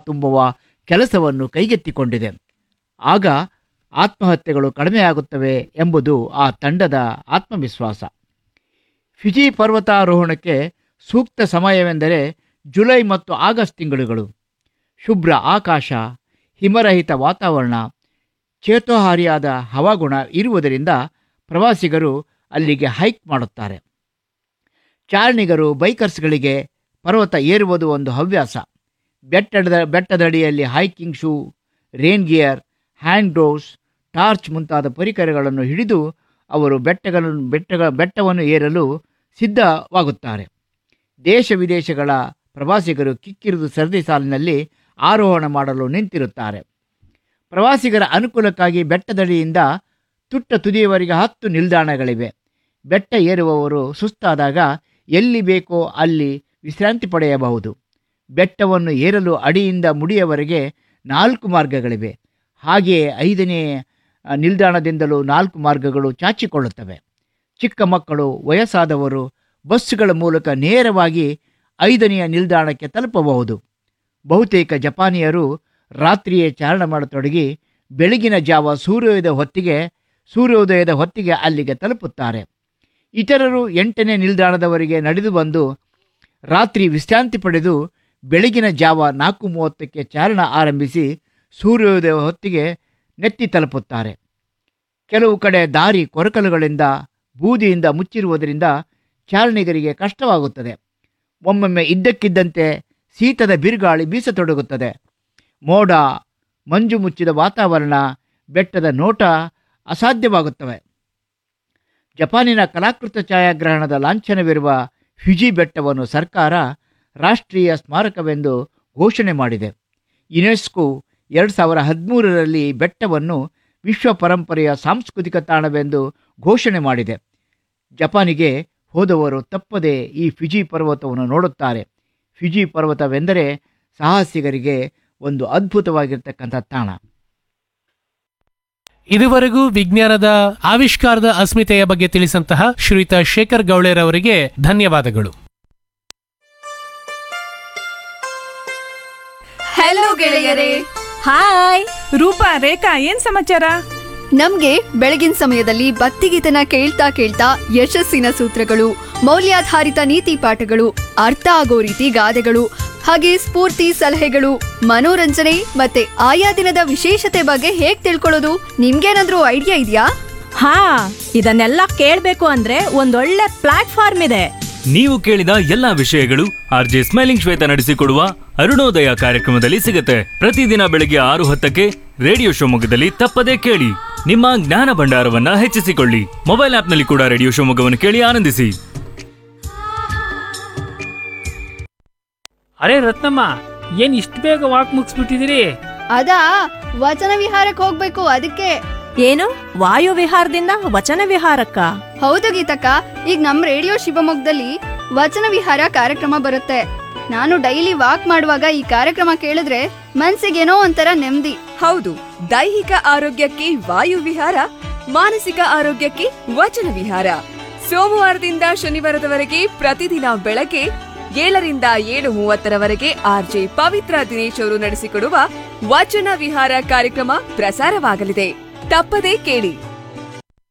ತುಂಬುವ ಕೆಲಸವನ್ನು ಕೈಗೆತ್ತಿಕೊಂಡಿದೆ ಆಗ ಆತ್ಮಹತ್ಯೆಗಳು ಕಡಿಮೆಯಾಗುತ್ತವೆ ಎಂಬುದು ಆ ತಂಡದ ಆತ್ಮವಿಶ್ವಾಸ ಫಿಜಿ ಪರ್ವತಾರೋಹಣಕ್ಕೆ ಸೂಕ್ತ ಸಮಯವೆಂದರೆ ಜುಲೈ ಮತ್ತು ಆಗಸ್ಟ್ ತಿಂಗಳುಗಳು ಶುಭ್ರ ಆಕಾಶ ಹಿಮರಹಿತ ವಾತಾವರಣ ಚೇತೋಹಾರಿಯಾದ ಹವಾಗುಣ ಇರುವುದರಿಂದ ಪ್ರವಾಸಿಗರು ಅಲ್ಲಿಗೆ ಹೈಕ್ ಮಾಡುತ್ತಾರೆ ಚಾರಣಿಗರು ಬೈಕರ್ಸ್ಗಳಿಗೆ ಪರ್ವತ ಏರುವುದು ಒಂದು ಹವ್ಯಾಸ ಬೆಟ್ಟದ ಬೆಟ್ಟದಡಿಯಲ್ಲಿ hiking shoe rain gear hand gloves torch ಮುಂತಾದ ಪರಿಕರಗಳನ್ನು ಹಿಡಿದು ಅವರು ಬೆಟ್ಟಗಳನ್ನು ಬೆಟ್ಟಗಳ ಬೆಟ್ಟವನ್ನು ಏರಲು ಸಿದ್ಧವಾಗುತ್ತಾರೆ ದೇಶ ವಿದೇಶಗಳ ಪ್ರವಾಸಿಗರು ಕಿಕ್ಕಿರಿದು ಸರದಿ ಸಾಲಿನಲ್ಲಿ ಆರೋಹಣ ಮಾಡಲು ನಿಂತಿರುತ್ತಾರೆ ಪ್ರವಾಸಿಗರ ಅನುಕೂಲಕ್ಕಾಗಿ ಬೆಟ್ಟದಡಿಯಿಂದ ತುಟ್ಟ ತುದಿಯವರೆಗೆ ಹತ್ತು ನಿಲ್ದಾಣಗಳಿವೆ ಬೆಟ್ಟ ಏರುವವರು ಸುಸ್ತಾದಾಗ ಎಲ್ಲಿ ಬೇಕೋ ಅಲ್ಲಿ ವಿಶ್ರಾಂತಿ ಪಡೆಯಬಹುದು ಬೆಟ್ಟವನ್ನು ಏರಲು ಅಡಿಯಿಂದ ಮುಡಿಯವರೆಗೆ ನಾಲ್ಕು ಮಾರ್ಗಗಳಿವೆ ಹಾಗೆಯೇ ಐದನೇ ಆ, ನಿಲ್ದಾಣದಿಂದಲೂ ನಾಲ್ಕು ಮಾರ್ಗಗಳು ಚಾಚಿಕೊಳ್ಳುತ್ತವೆ ಚಿಕ್ಕ ಮಕ್ಕಳು ವಯಸ್ಸಾದವರು ಬಸ್ಸುಗಳ ಮೂಲಕ ನೇರವಾಗಿ ಐದನೆಯ ನಿಲ್ದಾಣಕ್ಕೆ ತಲುಪಬಹುದು ಬಹುತೇಕ ಜಪಾನಿಯರು ರಾತ್ರಿಯೇ ಚಾರಣ ಮಾಡತೊಡಗಿ ಬೆಳಗಿನ ಜಾವ ಸೂರ್ಯೋದಯದ ಹೊತ್ತಿಗೆ ಸೂರ್ಯೋದಯದ ಹೊತ್ತಿಗೆ ಅಲ್ಲಿಗೆ ತಲುಪುತ್ತಾರೆ ಇತರರು ಎಂಟನೇ ನಿಲ್ದಾಣದವರೆಗೆ ನಡೆದು ಬಂದು ರಾತ್ರಿ ವಿಶ್ರಾಂತಿ ಪಡೆದು ಬೆಳಗಿನ ಜಾವ ನಾಲ್ಕು ಮೂವತ್ತಕ್ಕೆ ಚಾರಣ ಆರಂಭಿಸಿ ಸೂರ್ಯೋದಯ ಹೊತ್ತಿಗೆ ನೆತ್ತಿ ತಲುಪುತ್ತಾರೆ ಕೆಲವು ಕಡೆ ದಾರಿ ಕೊರಕಲುಗಳಿಂದ ಬೂದಿಯಿಂದ ಮುಚ್ಚಿರುವುದರಿಂದ ಚಾರಣಿಗರಿಗೆ ಕಷ್ಟವಾಗುತ್ತದೆ ಒಮ್ಮೊಮ್ಮೆ ಇದ್ದಕ್ಕಿದ್ದಂತೆ ಶೀತದ ಬಿರುಗಾಳಿ ಬೀಸತೊಡಗುತ್ತದೆ ಮೋಡ ಮಂಜು ಮುಚ್ಚಿದ ವಾತಾವರಣ ಬೆಟ್ಟದ ನೋಟ ಅಸಾಧ್ಯವಾಗುತ್ತವೆ ಜಪಾನಿನ ಕಲಾಕೃತ ಛಾಯಾಗ್ರಹಣದ ಲಾಂಛನವಿರುವ ಫಿಜಿ ಬೆಟ್ಟವನ್ನು ಸರ್ಕಾರ ರಾಷ್ಟ್ರೀಯ ಸ್ಮಾರಕವೆಂದು ಘೋಷಣೆ ಮಾಡಿದೆ ಯುನೆಸ್ಕೋ ಎರಡು ಸಾವಿರ ಹದಿಮೂರರಲ್ಲಿ ಬೆಟ್ಟವನ್ನು ವಿಶ್ವ ಪರಂಪರೆಯ ಸಾಂಸ್ಕೃತಿಕ ತಾಣವೆಂದು ಘೋಷಣೆ ಮಾಡಿದೆ ಜಪಾನಿಗೆ ಹೋದವರು ತಪ್ಪದೆ ಈ ಫಿಜಿ ಪರ್ವತವನ್ನು ನೋಡುತ್ತಾರೆ ಫಿಜಿ ಪರ್ವತವೆಂದರೆ ಸಾಹಸಿಗರಿಗೆ ಒಂದು ಅದ್ಭುತವಾಗಿರ್ತಕ್ಕಂಥ ತಾಣ ಇದುವರೆಗೂ ವಿಜ್ಞಾನದ ಆವಿಷ್ಕಾರದ ಅಸ್ಮಿತೆಯ ಬಗ್ಗೆ ತಿಳಿಸಂತಹ ಶ್ರೀಯುತ ಶೇಖರ್ ಗೌಳೇರ್ ಅವರಿಗೆ ಧನ್ಯವಾದಗಳು ಹಲೋ ಗೆಳೆಯರೇ ಹಾಯ್ ರೂಪಾ ರೇಖಾ ಏನ್ ಸಮಾಚಾರ ನಮ್ಗೆ ಬೆಳಗಿನ ಸಮಯದಲ್ಲಿ ಭಕ್ತಿಗೀತನ ಕೇಳ್ತಾ ಕೇಳ್ತಾ ಯಶಸ್ಸಿನ ಸೂತ್ರಗಳು ಮೌಲ್ಯಾಧಾರಿತ ನೀತಿ ಪಾಠಗಳು ಅರ್ಥ ಆಗೋ ರೀತಿ ಗಾದೆಗಳು ಹಾಗೆ ಸ್ಫೂರ್ತಿ ಸಲಹೆಗಳು ಮನೋರಂಜನೆ ಮತ್ತೆ ಆಯಾ ದಿನದ ವಿಶೇಷತೆ ಬಗ್ಗೆ ಹೇಗ್ ತಿಳ್ಕೊಳ್ಳೋದು ನಿಮ್ಗೇನಾದ್ರೂ ಐಡಿಯಾ ಇದೆಯಾ ಹಾ ಇದನ್ನೆಲ್ಲ ಕೇಳ್ಬೇಕು ಅಂದ್ರೆ ಒಂದೊಳ್ಳೆ ಪ್ಲಾಟ್ಫಾರ್ಮ್ ಇದೆ ನೀವು ಕೇಳಿದ ಎಲ್ಲಾ ವಿಷಯಗಳು ಆರ್ ಜೆ ಸ್ಮೈಲಿಂಗ್ ಶ್ವೇತ ನಡೆಸಿಕೊಡುವ ಅರುಣೋದಯ ಕಾರ್ಯಕ್ರಮದಲ್ಲಿ ಸಿಗುತ್ತೆ ಪ್ರತಿದಿನ ಬೆಳಗ್ಗೆ ಆರು ಹತ್ತಕ್ಕೆ ರೇಡಿಯೋ ಶಿವಮೊಗ್ಗದಲ್ಲಿ ತಪ್ಪದೇ ಕೇಳಿ ನಿಮ್ಮ ಜ್ಞಾನ ಭಂಡಾರವನ್ನ ಹೆಚ್ಚಿಸಿಕೊಳ್ಳಿ ಮೊಬೈಲ್ ಆಪ್ನಲ್ಲಿ ಕೂಡ ರೇಡಿಯೋ ಶಿವಮೊಗ್ಗವನ್ನು ಕೇಳಿ ಆನಂದಿಸಿ ಅರೆ ರತ್ನಮ್ಮ ಏನ್ ಇಷ್ಟು ಬೇಗ ವಾಕ್ ಮುಗಿಸ್ಬಿಟ್ಟಿದ್ದೀರಿ ಅದಾ ವಚನ ವಿಹಾರಕ್ಕೆ ಹೋಗ್ಬೇಕು ಅದಕ್ಕೆ ಏನು ವಾಯು ವಿಹಾರದಿಂದ ವಚನ ವಿಹಾರಕ್ಕ ಹೌದು ಗೀತಕ್ಕ ಈಗ ನಮ್ ರೇಡಿಯೋ ಶಿವಮೊಗ್ಗದಲ್ಲಿ ವಚನ ವಿಹಾರ ಕಾರ್ಯಕ್ರಮ ಬರುತ್ತೆ ನಾನು ಡೈಲಿ ವಾಕ್ ಮಾಡುವಾಗ ಈ ಕಾರ್ಯಕ್ರಮ ಕೇಳಿದ್ರೆ ಮನ್ಸಿಗೇನೋ ಒಂಥರ ನೆಮ್ಮದಿ ಹೌದು ದೈಹಿಕ ಆರೋಗ್ಯಕ್ಕೆ ವಾಯು ವಿಹಾರ ಮಾನಸಿಕ ಆರೋಗ್ಯಕ್ಕೆ ವಚನ ವಿಹಾರ ಸೋಮವಾರದಿಂದ ಶನಿವಾರದವರೆಗೆ ಪ್ರತಿದಿನ ಬೆಳಗ್ಗೆ ಏಳರಿಂದ ಏಳು ಮೂವತ್ತರವರೆಗೆ ಆರ್ಜೆ ಪವಿತ್ರ ದಿನೇಶ್ ಅವರು ನಡೆಸಿಕೊಡುವ ವಚನ ವಿಹಾರ ಕಾರ್ಯಕ್ರಮ ಪ್ರಸಾರವಾಗಲಿದೆ ತಪ್ಪದೇ ಕೇಳಿ